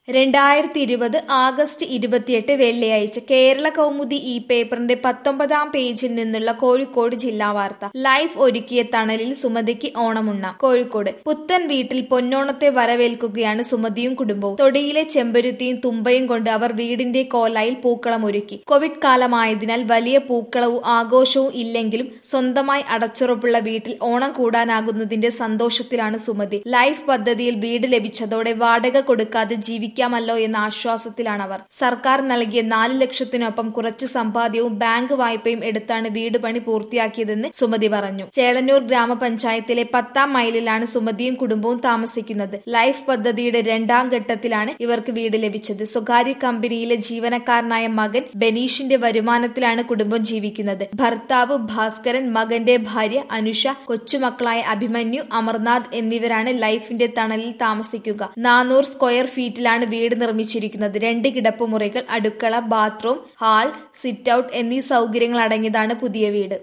രണ്ടായിരത്തി ഇരുപത് ആഗസ്റ്റ് ഇരുപത്തിയെട്ട് വെള്ളിയാഴ്ച കേരള കൗമുദി ഈ പേപ്പറിന്റെ പത്തൊമ്പതാം പേജിൽ നിന്നുള്ള കോഴിക്കോട് ജില്ലാ വാർത്ത ലൈഫ് ഒരുക്കിയ തണലിൽ സുമതിക്ക് ഓണമുണ്ണാം കോഴിക്കോട് പുത്തൻ വീട്ടിൽ പൊന്നോണത്തെ വരവേൽക്കുകയാണ് സുമതിയും കുടുംബവും തൊടിയിലെ ചെമ്പരുത്തിയും തുമ്പയും കൊണ്ട് അവർ വീടിന്റെ കോലായിൽ പൂക്കളം ഒരുക്കി കോവിഡ് കാലമായതിനാൽ വലിയ പൂക്കളവും ആഘോഷവും ഇല്ലെങ്കിലും സ്വന്തമായി അടച്ചുറപ്പുള്ള വീട്ടിൽ ഓണം കൂടാനാകുന്നതിന്റെ സന്തോഷത്തിലാണ് സുമതി ലൈഫ് പദ്ധതിയിൽ വീട് ലഭിച്ചതോടെ വാടക കൊടുക്കാതെ ജീവിക്കാമല്ലോ എന്ന ആശ്വാസത്തിലാണ് അവർ സർക്കാർ നൽകിയ നാല് ലക്ഷത്തിനൊപ്പം കുറച്ച് സമ്പാദ്യവും ബാങ്ക് വായ്പയും എടുത്താണ് വീട് പണി പൂർത്തിയാക്കിയതെന്ന് സുമതി പറഞ്ഞു ചേളന്നൂർ ഗ്രാമപഞ്ചായത്തിലെ പത്താം മൈലിലാണ് സുമതിയും കുടുംബവും താമസിക്കുന്നത് ലൈഫ് പദ്ധതിയുടെ രണ്ടാം ഘട്ടത്തിലാണ് ഇവർക്ക് വീട് ലഭിച്ചത് സ്വകാര്യ കമ്പനിയിലെ ജീവനക്കാരനായ മകൻ ബനീഷിന്റെ വരുമാനത്തിലാണ് കുടുംബം ജീവിക്കുന്നത് ഭർത്താവ് ഭാസ്കരൻ മകന്റെ ഭാര്യ അനുഷ കൊച്ചുമക്കളായ അഭിമന്യു അമർനാഥ് എന്നിവരാണ് ലൈഫിന്റെ തണലിൽ താമസിക്കുക നാനൂറ് സ്ക്വയർ ഫീറ്റിലാണ് വീട് നിർമ്മിച്ചിരിക്കുന്നത് രണ്ട് കിടപ്പുമുറികൾ അടുക്കള ബാത്റൂം ഹാൾ സിറ്റ് ഔട്ട് എന്നീ സൗകര്യങ്ങൾ അടങ്ങിയതാണ് പുതിയ വീട്